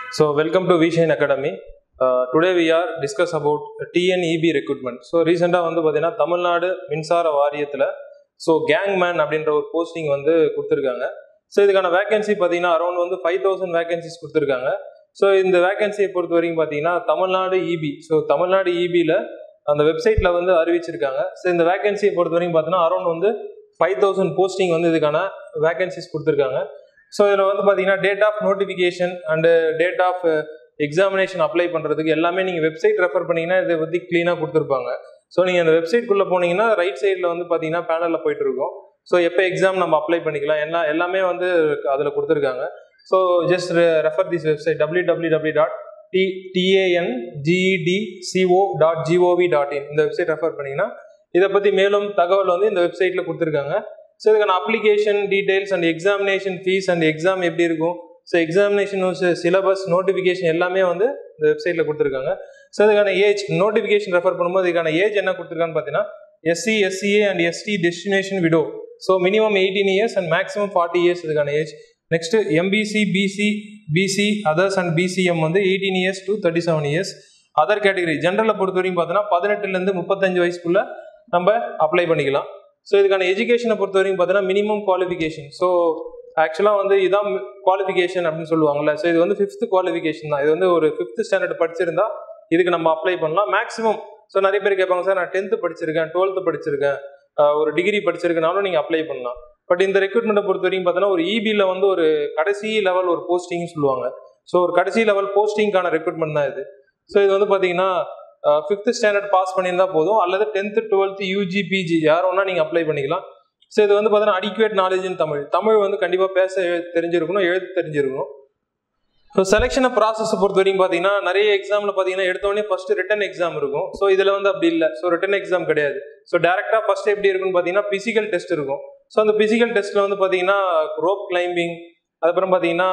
So welcome to Vishain Academy. Uh, today we are discuss about TNEB recruitment. So ரீசெண்டாக வந்து பார்த்தீங்கன்னா தமிழ்நாடு மின்சார வாரியத்தில் ஸோ கேங் மேன் அப்படின்ற ஒரு போஸ்டிங் வந்து கொடுத்துருக்காங்க ஸோ இதுக்கான வேகன்சி பார்த்தீங்கன்னா அரௌண்ட் வந்து ஃபைவ் தௌசண்ட் வேகன்சிஸ் கொடுத்துருக்காங்க ஸோ இந்த வேகன்சியை பொறுத்த வரைக்கும் பார்த்தீங்கன்னா தமிழ்நாடு இபி ஸோ தமிழ்நாடு இபியில் அந்த வெப்சைட்டில் வந்து அறிவிச்சிருக்காங்க ஸோ இந்த வேகன்சியை பொறுத்த வரைக்கும் பார்த்தீங்கன்னா அரௌண்ட் வந்து ஃபைவ் தௌசண்ட் போஸ்டிங் வந்து இதுக்கான வேகன்சிஸ் கொடுத்துருக்காங்க ஸோ இதில் வந்து பார்த்தீங்கன்னா date of notification and date of examination apply பண்ணுறதுக்கு எல்லாமே நீங்கள் வெப்சைட் ரெஃபர் பண்ணீங்கன்னா இதை பற்றி க்ளீனாக கொடுத்துருப்பாங்க ஸோ நீங்கள் அந்த வெப்சைட்குள்ளே போனீங்கன்னா ரைட் சைடில் வந்து பார்த்தீங்கன்னா பேனலில் போயிட்டு இருக்கும் ஸோ எப்போ எக்ஸாம் நம்ம அப்ளை பண்ணிக்கலாம் எல்லாம் எல்லாமே வந்து அதில் கொடுத்துருக்காங்க so just refer this website W W W dot T TAN GEDCO dot gov dot in இந்த வெப்சைட் ரெஃபர் பண்ணிங்கன்னா இதை பற்றி மேலும் தகவல் வந்து இந்த வெப்சைட்டில் கொடுத்துருக்காங்க ஸோ இதுக்கான application details and examination fees and exam எப்படி இருக்கும் ஸோ எக்ஸாமினேஷன் சிலபஸ் நோட்டிஃபிகேஷன் எல்லாமே வந்து இந்த வெப்சைட்டில் கொடுத்துருக்காங்க ஸோ இதுக்கான ஏஜ் நோட்டிஃபிகேஷன் ரெஃபர் பண்ணும்போது இதுக்கான ஏஜ் என்ன கொடுத்துருக்கான்னு பார்த்தீங்கன்னா SC SCA and ST destination widow so minimum eighteen years and maximum forty years இதுக்கான age next MBC BC BC others and BCM வந்து eighteen years to thirty seven years other category ஜென்ரலை பொறுத்த வரைக்கும் பார்த்தோன்னா பதினெட்டுலேருந்து முப்பத்தஞ்சு வயசுக்குள்ள நம்ம அப்ளை பண்ணிக்கலாம் ஸோ இதுக்கான எஜுகேஷனை பொறுத்த வரைக்கும் பார்த்தீங்கன்னா மினிமம் குவாலிஃபிகேஷன் ஸோ ஆக்சுவலாக வந்து இதான் குவாலிஃபிகேஷன் அப்படின்னு சொல்லுவாங்கல்ல ஸோ இது வந்து ஃபிஃப்த் குவாலிஃபிகேஷன் தான் இது வந்து ஒரு ஃபிஃப்த் ஸ்டாண்டர்ட் படிச்சிருந்தா இதுக்கு நம்ம அப்ளை பண்ணலாம் மேக்ஸிமம் ஸோ நிறைய பேர் கேட்பாங்க சார் நான் டென்த்து படிச்சிருக்கேன் டுவெல்த்து படிச்சிருக்கேன் ஒரு டிகிரி படிச்சிருக்கனாலும் நீங்கள் அப்ளை பண்ணலாம் பட் இந்த ரெக்ரூட்மெண்ட்டை பொறுத்த வரைக்கும் பார்த்தீங்கன்னா ஒரு இபியில் வந்து ஒரு கடைசி லெவல் ஒரு போஸ்டிங் சொல்லுவாங்க ஸோ ஒரு கடைசி லெவல் போஸ்டிங்கான ரெக்ரூட்மெண்ட் தான் இது ஸோ இது வந்து பார்த்தீங்கன்னா ஃபிஃப்த் ஸ்டாண்டர்ட் பாஸ் பண்ணியிருந்தா போதும் அல்லது டென்த்து டுவெல்த்து யூஜி பிஜி யார் ஒன்றா நீங்கள் அப்ளை பண்ணிக்கலாம் ஸோ இது வந்து பார்த்தீங்கன்னா adequate knowledge in Tamil Tamil வந்து கண்டிப்பாக பேச தெரிஞ்சிருக்கணும் எழுத தெரிஞ்சிருக்கணும் ஸோ செலெக்ஷனை ப்ராசஸ் பொறுத்த வரைக்கும் பார்த்தீங்கன்னா நிறைய எக்ஸாமில் பார்த்தீங்கன்னா எடுத்தோடனே ஃபர்ஸ்ட் ரிட்டன் எக்ஸாம் இருக்கும் ஸோ இதில் வந்து அப்படி இல்லை ஸோ ரிட்டன் எக்ஸாம் கிடையாது ஸோ டேரெக்டாக ஃபர்ஸ்ட் எப்படி இருக்குன்னு பார்த்தீங்கன்னா பிசிக்கல் டெஸ்ட் இருக்கும் ஸோ அந்த பிசிக்கல் டெஸ்ட்டில் வந்து பார்த்தீங்கன்னா ரோப் கிளைம்பிங் அதுக்கப்புறம் பார்த்தீங்கன்னா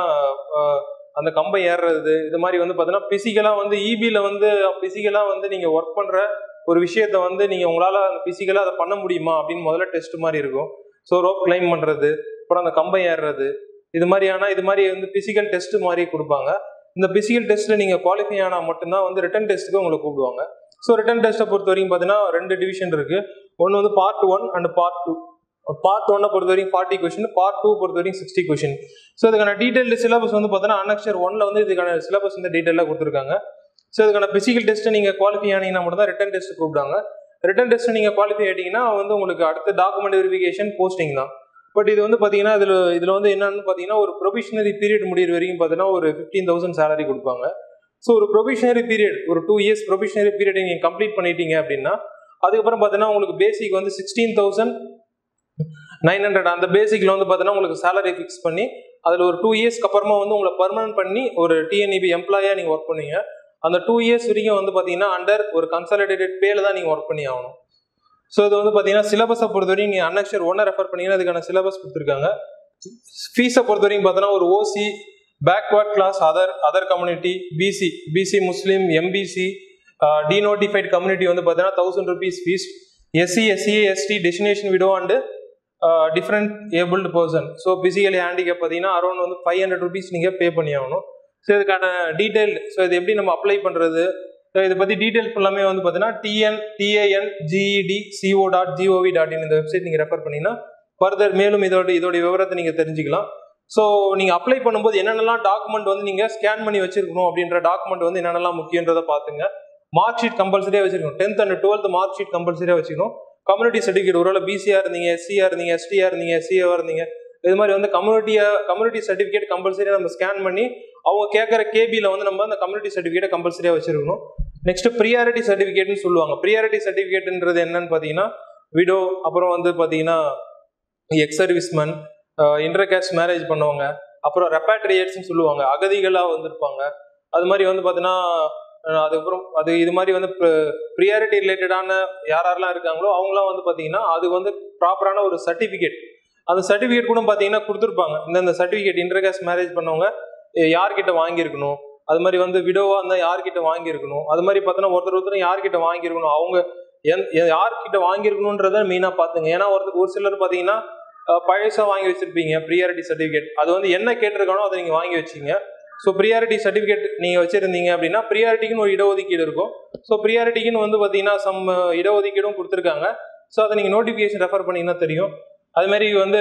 அந்த கம்பை ஏறுறது இது மாதிரி வந்து பார்த்தீங்கன்னா பிசிக்கலாக வந்து இபியில் வந்து பிசிக்கலாக வந்து நீங்கள் ஒர்க் பண்ணுற ஒரு விஷயத்த வந்து நீங்கள் உங்களால் பிசிக்கலாக அதை பண்ண முடியுமா அப்படின்னு முதல்ல டெஸ்ட் மாதிரி இருக்கும் ஸோ ரோப் கிளைம் பண்ணுறது அப்புறம் அந்த கம்பை ஏறுறது இது மாதிரியான இது மாதிரி வந்து பிசிக்கல் டெஸ்ட் மாதிரி கொடுப்பாங்க இந்த பிசிக்கல் டெஸ்ட்டில் நீங்கள் குவாலிஃபை ஆனால் மட்டும்தான் வந்து ரிட்டன் டெஸ்ட்டுக்கு உங்களை கூப்பிடுவாங்க ஸோ ரிட்டன் டெஸ்ட்டை பொறுத்த வரைக்கும் பார்த்தீங்கன்னா ரெண்டு டிவிஷன் இருக்குது ஒன்று வந்து part one and part two part ஒன்னை பொறுத்த வரைக்கும் ஃபார்ட்டி கொஷின் பார்ட் டூ பொறுத்த வரைக்கும் சிக்ஸ்டி கொஷின் ஸோ இதுக்கான டீடைல்டு சிலபஸ் வந்து பார்த்தீங்கன்னா அனக்ஷர் ஒன்ல வந்து இதுக்கான சிலபஸ் வந்து டீட்டெயிலாக கொடுத்துருக்காங்க ஸோ இதுக்கான பிசிக்கல் டெஸ்ட்டை நீங்கள் குவாலிஃபை ஆனீங்கன்னா மட்டும் தான் ரிட்டன் டெஸ்ட் கூப்பிடுவாங்க ரிட்டன் டெஸ்ட் நீங்கள் குவாலிஃபை ஆகிட்டீங்கன்னா வந்து உங்களுக்கு அடுத்த டாக்குமெண்ட் வெரிஃபிகேஷன் போஸ்டிங் தான் பட் இது வந்து பார்த்தீங்கன்னா இதில் இதில் வந்து என்னன்னு பார்த்தீங்கன்னா ஒரு ப்ரொபிஷனரி பீரியட் முடிகிற வரைக்கும் பார்த்தீங்கன்னா ஒரு ஃபிஃப்டீன் தௌசண்ட் சேலரி கொடுப்பாங்க ஸோ ஒரு ப்ரொபிஷனரி பீரியட் ஒரு டூ இயர்ஸ் ப்ரொபிஷனரி பீரியட் நீங்கள் கம்ப்ளீட் பண்ணிட்டீங்க அப்படின்னா அதுக்கப்புறம் பார்த்தீங்கன்னா உங்களுக்கு பேசிக் வந்து சிக்ஸ்டீன் தௌசண்ட் நைன் ஹண்ட்ரட் அந்த பேசிக்கில் வந்து பார்த்தீங்கன்னா உங்களுக்கு சேலரி ஃபிக்ஸ் பண்ணி அதில் ஒரு டூ இயர்ஸ்க்கு அப்புறமா வந்து உங்களை பர்மனன்ட் பண்ணி ஒரு டிஎன்இபி எம்ப்ளாயாக நீங்கள் ஒர்க் பண்ணுவீங்க அந்த டூ இயர்ஸ் வரைக்கும் வந்து பார்த்தீங்கன்னா அண்டர் ஒரு கன்சாலிடேட்டட் பேல தான் நீங்கள் ஒர்க் பண்ணி ஆகணும் ஸோ இது வந்து பார்த்தீங்கன்னா சிலபஸை பொறுத்த வரைக்கும் நீங்கள் அன்னக்ஷர் ஒன்றை ரெஃபர் பண்ணீங்கன்னா அதுக்கான சிலபஸ் கொடுத்துருக்காங்க ஃபீஸை பொறுத்த வரைக்கும் பார்த்தோன்னா ஒரு OC backward class other other community BC BC Muslim MBC denotified community வந்து பார்த்தீங்கன்னா thousand rupees fees SC SCA ST destination widow and different abled person so physically handicap பார்த்தீங்கன்னா அரௌண்ட் வந்து ஃபைவ் ஹண்ட்ரட் ருபீஸ் நீங்கள் pay பண்ணி ஆகணும் so இதுக்கான detail so இது எப்படி நம்ம அப்ளை பண்ணுறது ஸோ இதை பற்றி டீட்டெயில் ஃபுல்லாமே வந்து பார்த்தீங்கன்னா TN TAN GET CO dot gov dot in இந்த வெப்சைட் நீங்கள் ரெஃபர் பண்ணிங்கன்னா ஃபர்தர் மேலும் இதோட இதோட விவரத்தை நீங்கள் தெரிஞ்சுக்கலாம் ஸோ நீங்கள் அப்ளை பண்ணும்போது என்னென்னலாம் டாக்குமெண்ட் வந்து நீங்கள் ஸ்கேன் பண்ணி வச்சிருக்கணும் அப்படின்ற டாக்குமெண்ட் வந்து என்னென்னலாம் முக்கியன்றதை பார்த்துங்க மார்க் ஷீட் கம்பல்சரியாக வச்சிருக்கணும் tenth and twelfth mark sheet கம்பல்சரியாக வச்சுக்கணும் கம்யூனிட்டி சர்டிஃபிகேட் ஒருவேளை பிசிஆர் இருந்தீங்க எஸ்சியா இருந்தீங்க எஸ்டிஆர் இருந்தீங்க எஸ்சிஏவா இருந்தீங்க இது மாதிரி வந்து கம்யூனிட்டியா கம்யூனிட்டி சர்டிஃபிகேட் கம்பல்சரியாக நம்ம ஸ்கேன் பண்ணி அவங்க கேட்குற கேபியில் வந்து நம்ம அந்த கம்யூனிட்டி சர்டிஃபிகேட்டை கம்பல்சரியாக வச்சிருக்கணும் நெக்ஸ்ட் ப்ரியாரிட்டி சர்டிஃபிகேட்னு சொல்லுவாங்க ப்ரியாரிட்டி சர்டிஃபிகேட்ன்றது என்னன்னு பார்த்தீங்கன்னா விடோ அப்புறம் வந்து பார்த்தீங்கன்னா ex serviceman inter caste marriage பண்ணவங்க அப்புறம் ரெப்பாட்ரியேட்ஸ்னு சொல்லுவாங்க அகதிகளாக வந்திருப்பாங்க அது மாதிரி வந்து பார்த்தீங்கன்னா அதுக்கப்புறம் அது இது மாதிரி வந்து ப்ரியாரிட்டி ரிலேட்டடான யார் யாரெல்லாம் இருக்காங்களோ அவங்களாம் வந்து பார்த்தீங்கன்னா அது வந்து ப்ராப்பரான ஒரு சர்டிஃபிகேட் அந்த சர்டிஃபிகேட் கூட பார்த்தீங்கன்னா கொடுத்துருப்பாங்க இந்த சர்டிஃபிகேட் இன்டர் கேஸ்ட் மேரேஜ் பண்ணவங்க யார்கிட்ட வாங்கியிருக்கணும் அது மாதிரி வந்து விடோவா இருந்தால் யார்கிட்ட வாங்கியிருக்கணும் அது மாதிரி பார்த்தோன்னா ஒருத்தர் ஒருத்தர் யார்கிட்ட வாங்கியிருக்கணும் அவங்க என் யார்கிட்ட வாங்கியிருக்கணுன்றத மெயினாக பார்த்துங்க ஏன்னா ஒருத்தர் ஒரு சிலர் பார்த்தீங்கன்னா பழசாக வாங்கி வச்சிருப்பீங்க ப்ரியாரிட்டி சர்டிஃபிகேட் அது வந்து என்ன கேட்டிருக்கானோ அதை நீங்கள் வாங்கி வச்சிங்க ஸோ ப்ரியாரிட்டி சர்டிஃபிகேட் நீங்கள் வச்சுருந்தீங்க அப்படின்னா ப்ரியாரிட்டிக்குன்னு ஒரு இடஒதுக்கீடு இருக்கும் ஸோ ப்ரியாரிட்டிக்குன்னு வந்து பார்த்தீங்கன்னா சம் இடஒதுக்கீடும் கொடுத்துருக்காங்க ஸோ அதை நீங்கள் நோட்டிஃபிகேஷன் ரெஃபர் பண்ணிங்கன்னா தெரியும் அது மாதிரி வந்து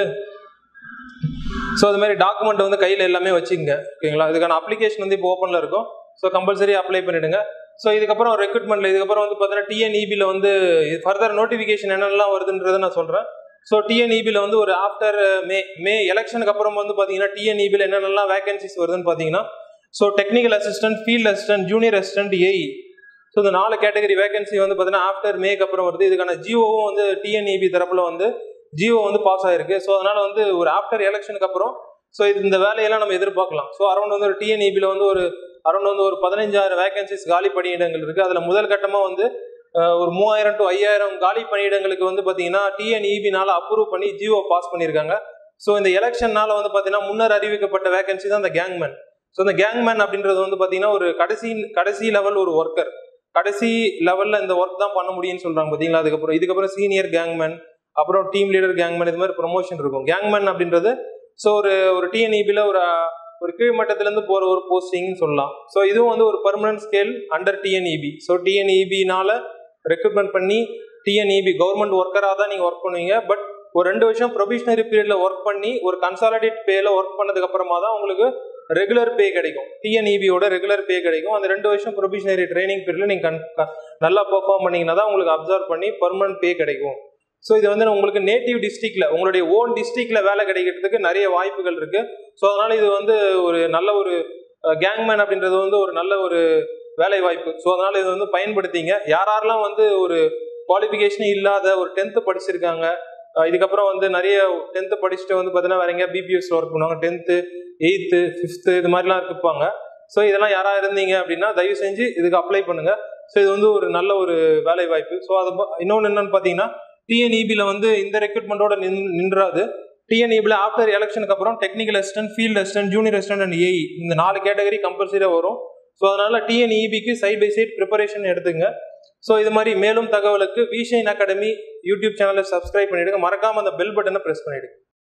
ஸோ அது மாதிரி டாக்குமெண்ட் வந்து கையில் எல்லாமே வச்சுக்கங்க ஓகேங்களா இதுக்கான அப்ளிகேஷன் வந்து இப்போ ஓப்பனில் இருக்கும் ஸோ கம்பல்சரி அப்ளை பண்ணிடுங்க ஸோ இதுக்கப்புறம் ரெக்ரூட்மெண்ட்ல இதுக்கப்புறம் வந்து பார்த்தீங்கன்னா டிஎன்இபியில் வந்து ஃபர்தர் நோட்டிஃபிகேஷன் என்னென்னலாம் வருதுன்றதை நான் சொல்கிறேன் ஸோ டிஎன்இபியில் வந்து ஒரு ஆஃப்டர் மே மே எலெக்ஷனுக்கு அப்புறம் வந்து பார்த்தீங்கன்னா டிஎன்இபியில் என்னென்னலாம் வேகன்சிஸ் வருதுன்னு பார்த்தீங்கன்னா so technical assistant field assistant junior assistant AE so இந்த நாலு கேட்டகரி வேகன்சி வந்து பார்த்தீங்கன்னா ஆஃப்டர் மேக்கு அப்புறம் வருது இதுக்கான ஜியோவும் வந்து டிஎன்இபி தரப்புல வந்து ஜியோ வந்து பாஸ் ஆயிருக்கு ஸோ அதனால வந்து ஒரு ஆஃப்டர் எலெக்ஷனுக்கு அப்புறம் ஸோ இது இந்த வேலையெல்லாம் நம்ம எதிர்பார்க்கலாம் ஸோ அரௌண்ட் வந்து ஒரு டிஎன்இபியில் வந்து ஒரு அரௌண்ட் வந்து ஒரு பதினஞ்சாயிரம் வேகன்சிஸ் காலி பணியிடங்கள் இருக்கு அதில் முதல் கட்டமாக வந்து அஹ், ஒரு மூவாயிரம் டு ஐயாயிரம் காலி பணியிடங்களுக்கு வந்து பார்த்தீங்கன்னா டிஎன்இபினால அப்ரூவ் பண்ணி ஜியோ பாஸ் பண்ணியிருக்காங்க ஸோ இந்த எலெக்ஷன்னால வந்து பார்த்தீங்கன்னா முன்னர் அறிவிக்கப்பட்ட வேகன்சி தான் இந்த கேங்மேன் ஸோ இந்த கேங்மேன் அப்படின்றது வந்து பார்த்தீங்கன்னா ஒரு கடைசி கடைசி லெவல் ஒரு ஒர்க்கர் கடைசி லெவலில் இந்த ஒர்க் தான் பண்ண முடியும்னு சொல்கிறாங்க பார்த்தீங்களா அதுக்கப்புறம் இதுக்கப்புறம் சீனியர் கேங்மேன் அப்புறம் டீம் லீடர் கேங்மேன் இது மாதிரி ப்ரொமோஷன் இருக்கும் கேங்மேன் அப்படின்றது ஸோ ஒரு ஒரு டிஎன்இபியில் ஒரு ஒரு கீழ்மட்டத்திலேருந்து போகிற ஒரு போஸ்டிங்னு சொல்லலாம் ஸோ இதுவும் வந்து ஒரு permanent scale under TNEB so டிஎன்இபினால ரெக்ரூட்மெண்ட் பண்ணி டிஎன்இபி கவர்மெண்ட் ஒர்க்கராக தான் நீங்கள் ஒர்க் பண்ணுவீங்க பட் ஒரு ரெண்டு வருஷம் ப்ரொபிஷனரி பீரியட்ல ஒர்க் பண்ணி ஒரு கன்சாலிடேட் பேல ஒர்க் பண்ணதுக்கு அப்புறமா தான் உங்களுக்கு ரெகுலர் பே கிடைக்கும் டிஎன்இபியோட ரெகுலர் பே கிடைக்கும் அந்த ரெண்டு வருஷம் ப்ரொபிஷனரி ட்ரைனிங் பீரியட்ல நீங்க கன்- க- நல்லா பெர்ஃபார்ம் பண்ணீங்கன்னா தான் உங்களுக்கு அப்சர்வ் பண்ணி பர்மனன்ட் பே கிடைக்கும் ஸோ இது வந்து உங்களுக்கு நேட்டிவ் டிஸ்ட்ரிக்ட்ல உங்களுடைய ஓன் டிஸ்ட்ரிக்ட்ல வேலை கிடைக்கிறதுக்கு நிறைய வாய்ப்புகள் இருக்கு ஸோ அதனால இது வந்து ஒரு நல்ல ஒரு கேங்மேன் அப்படின்றது வந்து ஒரு நல்ல ஒரு வேலை வாய்ப்பு ஸோ அதனால இது வந்து பயன்படுத்திங்க யார் யாரெல்லாம் வந்து ஒரு குவாலிஃபிகேஷனே இல்லாத ஒரு டென்த்து படிச்சிருக்காங்க அஹ் இதுக்கப்புறம் வந்து நிறைய டென்த்து படிச்சுட்டு வந்து பார்த்தீங்கன்னா வேற எங்கேயா பிபிஎஸ்ல ஒர்க் பண்ணுவாங்க டென்த்து எயித்து ஃபிஃப்த்து இது மாதிரிலாம் இருப்பாங்க ஸோ இதெல்லாம் யாரா இருந்தீங்க அப்படின்னா தயவு செஞ்சு இதுக்கு அப்ளை பண்ணுங்க ஸோ இது வந்து ஒரு நல்ல ஒரு வேலை வாய்ப்பு ஸோ அது ப- இன்னொன்று என்னன்னு பார்த்தீங்கன்னா டிஎன்இபியில் வந்து இந்த ரெக்ரூட்மெண்ட்டோட நின் நின்றாது டிஎன்இபியில் ஆஃப்டர் எலெக்ஷனுக்கு அப்புறம் technical assistant field assistant junior assistant and AE இந்த நாலு கேட்டகரி கம்பல்சரியாக வரும் ஸோ அதனால டிஎன்இபிக்கு சைட் பை சைட் ப்ரிப்பரேஷன் எடுத்துங்க ஸோ இது மாதிரி மேலும் தகவலுக்கு விஷைன் அகாடமி யூடியூப் சேனலை சப்ஸ்கிரைப் பண்ணிடுங்க மறக்காம அந்த பெல் பட்டனை ப்ரெஸ் பண்ணிடுங்க